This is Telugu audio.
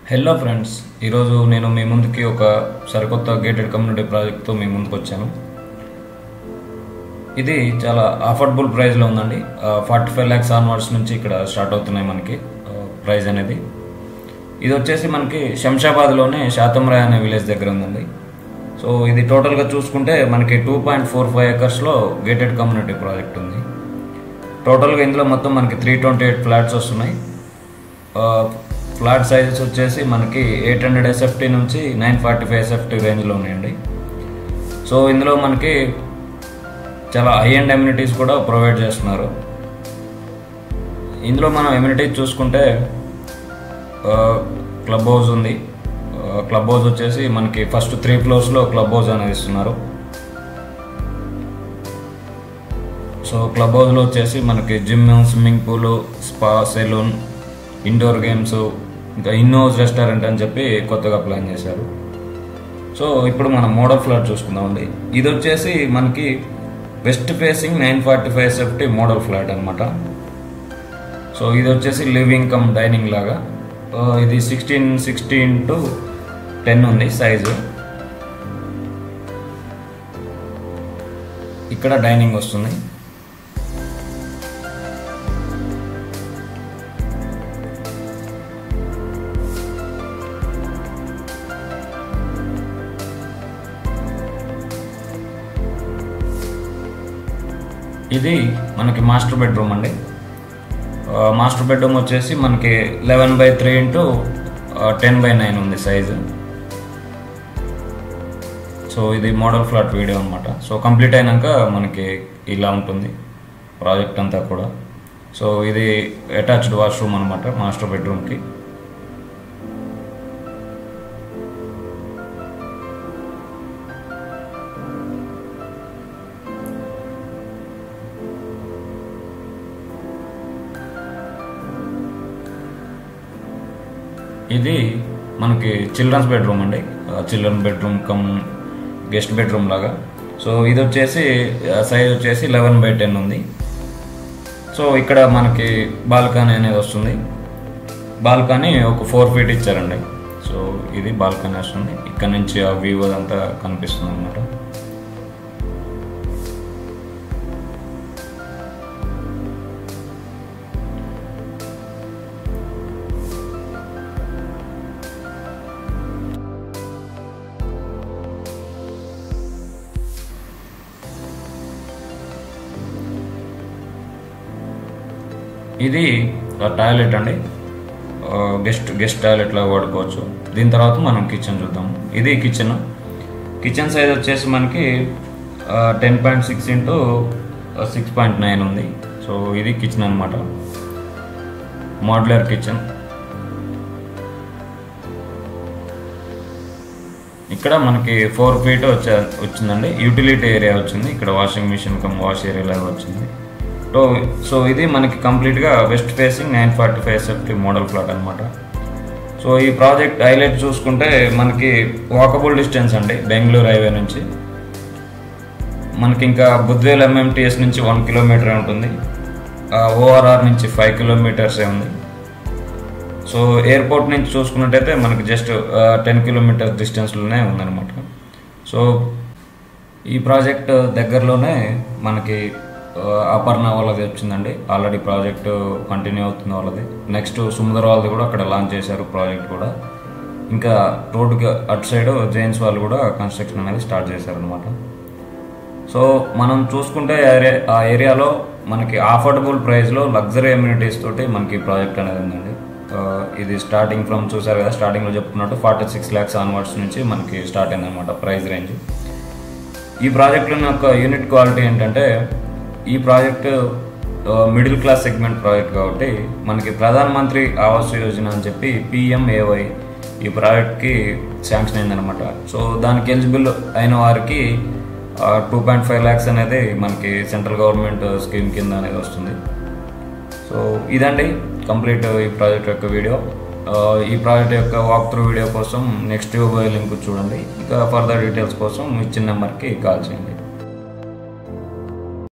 హలో ఫ్రెండ్స్ ఈరోజు నేను మీ ముందుకి ఒక సరికొత్త గేటెడ్ కమ్యూనిటీ ప్రాజెక్ట్తో మీ ముందుకు వచ్చాను ఇది చాలా అఫోర్డబుల్ ప్రైస్లో ఉందండి ఫార్టీ ఫైవ్ ల్యాక్స్ ఆన్వర్డ్స్ నుంచి ఇక్కడ స్టార్ట్ అవుతున్నాయి మనకి ప్రైస్ అనేది ఇది వచ్చేసి మనకి శంషాబాద్లోనే శాతంరాయ్ అనే విలేజ్ దగ్గర ఉందండి సో ఇది టోటల్గా చూసుకుంటే మనకి టూ పాయింట్ ఫోర్ ఫైవ్ ఎకర్స్లో గేటెడ్ కమ్యూనిటీ ప్రాజెక్ట్ ఉంది టోటల్గా ఇందులో మొత్తం మనకి త్రీ ట్వంటీ ఎయిట్ ఫ్లాట్స్ వస్తున్నాయి ఫ్లాట్ సైజెస్ వచ్చేసి మనకి ఎయిట్ హండ్రెడ్ ఎస్ఎఫ్టీ నుంచి నైన్ ఫార్టీ ఫైవ్ ఎస్ఎఫ్టీ రేంజ్లో ఉన్నాయండి సో ఇందులో మనకి చాలా హై అండ్ ఎమ్యూనిటీస్ కూడా ప్రొవైడ్ చేస్తున్నారు ఇందులో మనం ఎమ్యూనిటీస్ చూసుకుంటే క్లబ్ హౌస్ ఉంది క్లబ్ హౌస్ వచ్చేసి మనకి ఫస్ట్ త్రీ ఫ్లోర్స్లో క్లబ్ హౌస్ అనేది ఇస్తున్నారు సో క్లబ్ హౌస్లో వచ్చేసి మనకి gym swimming pool spa salon indoor games ఇంకా ఇన్నోస్ రెస్టారెంట్ అని చెప్పి కొత్తగా ప్లాన్ చేశారు సో ఇప్పుడు మనం మోడల్ ఫ్లాట్ చూసుకుందామండి ఇది వచ్చేసి మనకి west facing nine forty five SFT model flat అనమాట సో ఇది వచ్చేసి లివింగ్ కమ్ డైనింగ్ లాగా ఇది సిక్స్టీన్ సిక్స్టీన్ టు టెన్ ఉంది సైజు ఇక్కడ డైనింగ్ వస్తుంది ఇది మనకి మాస్టర్ బెడ్రూమ్ అండి మాస్టర్ బెడ్రూమ్ వచ్చేసి మనకి eleven by three into ten by nine ఉంది సైజు సో ఇది మోడల్ ఫ్లాట్ వీడియో అనమాట సో కంప్లీట్ అయినాక మనకి ఇలా ఉంటుంది ప్రాజెక్ట్ అంతా కూడా సో ఇది అటాచ్డ్ వాష్రూమ్ అనమాట మాస్టర్ బెడ్రూమ్కి ఇది మనకి చిల్డ్రన్స్ బెడ్రూమ్ అండి children bedroom cum guest bedroom లాగా సో ఇది వచ్చేసి సైజ్ వచ్చేసి లెవెన్ బై టెన్ ఉంది సో ఇక్కడ మనకి బాల్కనీ అనేది వస్తుంది బాల్కనీ ఒక ఫోర్ ఫీట్ ఇచ్చారండి సో ఇది బాల్కనీ వస్తుంది ఇక్కడ నుంచి ఆ వ్యూ అదంతా కనిపిస్తుంది అనమాట ఇది టాయిలెట్ అండి గెస్ట్ గెస్ట్ టాయిలెట్లో వాడుకోవచ్చు దీని తర్వాత మనం కిచెన్ చూద్దాం ఇది కిచెన్ కిచెన్ సైజ్ వచ్చేసి మనకి ten point six into six point nine ఉంది సో ఇది కిచెన్ అనమాట మోడ్యులర్ కిచెన్ ఇక్కడ మనకి ఫోర్ ఫీట్ వచ్చే వచ్చిందండి యూటిలిటీ ఏరియా వచ్చింది ఇక్కడ washing machine cum wash area లాగా వచ్చింది సో సో ఇది మనకి కంప్లీట్గా west facing nine forty five SFT model flat అనమాట సో ఈ ప్రాజెక్ట్ హైలైట్ చూసుకుంటే మనకి వాకబుల్ డిస్టెన్స్ అండి బెంగళూరు హైవే నుంచి మనకి ఇంకా బుద్వేల్ ఎంఎంటీఎస్ నుంచి వన్ కిలోమీటర్ ఉంటుంది ఓఆర్ఆర్ నుంచి ఫైవ్ కిలోమీటర్సే ఉంది సో ఎయిర్పోర్ట్ నుంచి చూసుకున్నట్టయితే మనకి జస్ట్ టెన్ కిలోమీటర్స్ డిస్టెన్స్లోనే ఉందన్నమాట సో ఈ ప్రాజెక్ట్ దగ్గరలోనే మనకి అపర్ణ వాళ్ళది వచ్చిందండి ఆల్రెడీ ప్రాజెక్ట్ కంటిన్యూ అవుతుంది వాళ్ళది నెక్స్ట్ సుందర్ వాళ్ళది కూడా అక్కడ లాంచ్ చేశారు ప్రాజెక్ట్ కూడా ఇంకా రోడ్డుకి అటు సైడ్ జైన్స్ వాళ్ళు కూడా కన్స్ట్రక్షన్ అనేది స్టార్ట్ చేశారనమాట సో మనం చూసుకుంటే ఆ ఏరియాలో మనకి అఫోర్డబుల్ ప్రైస్లో లగ్జరీ ఎమ్యూనిటీస్ తోటి మనకి ప్రాజెక్ట్ అనేది ఉందండి ఇది స్టార్టింగ్ ఫ్రమ్ చూసారు కదా స్టార్టింగ్లో చెప్పుకున్నట్టు ఫార్టీ సిక్స్ ల్యాక్స్ ఆన్వర్డ్స్ నుంచి మనకి స్టార్ట్ అయిందనమాట ప్రైస్ రేంజ్ ఈ ప్రాజెక్ట్లోని ఒక యూనిట్ క్వాలిటీ ఏంటంటే ఈ project middle class segment project కాబట్టి మనకి ప్రధాన మంత్రి ఆవాస్ యోజన అని చెప్పి పిఎంఏవై ఈ ప్రాజెక్ట్కి శాంక్షన్ అయిందనమాట సో దానికి ఎలిజిబుల్ అయిన వారికి టూ పాయింట్ ఫైవ్ ల్యాక్స్ అనేది మనకి సెంట్రల్ గవర్నమెంట్ స్కీమ్ కింద అనేది వస్తుంది సో ఇదండి కంప్లీట్ ఈ ప్రాజెక్ట్ యొక్క వీడియో ఈ ప్రాజెక్ట్ యొక్క వాక్ త్రూ వీడియో కోసం నెక్స్ట్ లింక్ చూడండి ఇంకా ఫర్దర్ డీటెయిల్స్ కోసం ఇచ్చిన నెంబర్కి కాల్ చేయండి